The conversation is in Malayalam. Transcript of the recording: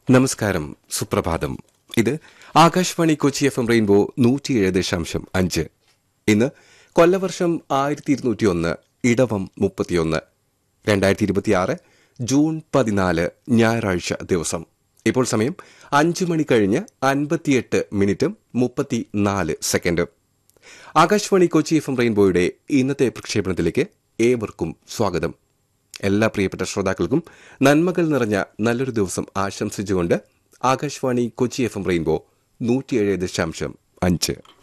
നമസ്കാരം സുപ്രഭാതം ഇത് Akashvani Kochi F M rainbow നൂറ്റിയേഴ് ദശാംശം അഞ്ച് ഇന്ന് കൊല്ലവർഷം ആയിരത്തി ഇരുന്നൂറ്റി ഒന്ന് ഇടവം മുപ്പത്തിയൊന്ന് രണ്ടായിരത്തി ഇരുപത്തിയാറ് ജൂൺ പതിനാല് ഞായറാഴ്ച ദിവസം ഇപ്പോൾ സമയം അഞ്ചു മണി കഴിഞ്ഞ് അൻപത്തിയെട്ട് മിനിറ്റും മുപ്പത്തിനാല് സെക്കൻഡും ആകാശവാണി കൊച്ചി എഫ് എം റെയിൻബോയുടെ ഇന്നത്തെ പ്രക്ഷേപണത്തിലേക്ക് ഏവർക്കും സ്വാഗതം എല്ലാ പ്രിയപ്പെട്ട ശ്രോതാക്കൾക്കും നന്മകൾ നിറഞ്ഞ നല്ലൊരു ദിവസം ആശംസിച്ചുകൊണ്ട് Akashvani Kochi F M rainbow നൂറ്റിയേഴ് ദശാംശം അഞ്ച്